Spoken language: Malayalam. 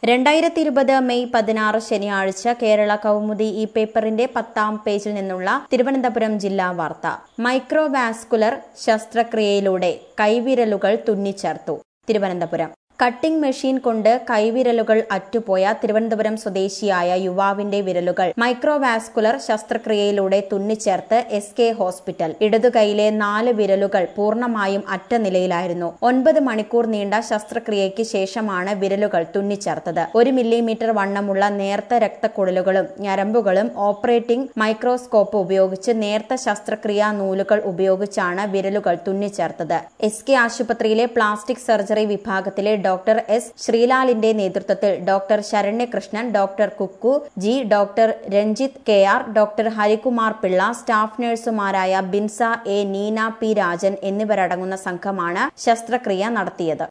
രണ്ടായിരത്തി ഇരുപത് മെയ് പതിനാറ് ശനിയാഴ്ച കേരള കൗമുദി ഈ പേപ്പറിന്റെ പത്താം പേജിൽ നിന്നുള്ള തിരുവനന്തപുരം ജില്ലാ വാർത്ത മൈക്രോവാസ്കുലർ ശസ്ത്രക്രിയയിലൂടെ കൈവിരലുകൾ തുന്നിച്ചേർത്തു തിരുവനന്തപുരം കട്ടിംഗ് മെഷീൻ കൊണ്ട് കൈവിരലുകൾ അറ്റുപോയ തിരുവനന്തപുരം സ്വദേശിയായ യുവാവിന്റെ വിരലുകൾ മൈക്രോവാസ്കുലർ ശസ്ത്രക്രിയയിലൂടെ തുന്നിച്ചേർത്ത് എസ് കെ ഹോസ്പിറ്റൽ ഇടതുകൈയിലെ നാല് വിരലുകൾ പൂർണ്ണമായും അറ്റ നിലയിലായിരുന്നു ഒൻപത് മണിക്കൂർ നീണ്ട ശസ്ത്രക്രിയയ്ക്ക് ശേഷമാണ് വിരലുകൾ തുന്നിച്ചേർത്തത് ഒരു മില്ലിമീറ്റർ വണ്ണമുള്ള നേർത്ത രക്തക്കുഴലുകളും ഞരമ്പുകളും ഓപ്പറേറ്റിംഗ് മൈക്രോസ്കോപ്പ് ഉപയോഗിച്ച് നേർത്ത ശസ്ത്രക്രിയാ നൂലുകൾ ഉപയോഗിച്ചാണ് വിരലുകൾ തുന്നിച്ചേർത്തത് എസ് കെ ആശുപത്രിയിലെ പ്ലാസ്റ്റിക് സർജറി വിഭാഗത്തിലെ ഡോക്ടർ എസ് ശ്രീലാലിന്റെ നേതൃത്വത്തിൽ doctor Saranyakrishnan doctor Kukku G doctor Ranjith K R doctor Harikumar Pillai staff നഴ്സുമാരായ ബിൻസ എ നീന പി രാജൻ എന്നിവരടങ്ങുന്ന സംഘമാണ് ശസ്ത്രക്രിയ നടത്തിയത്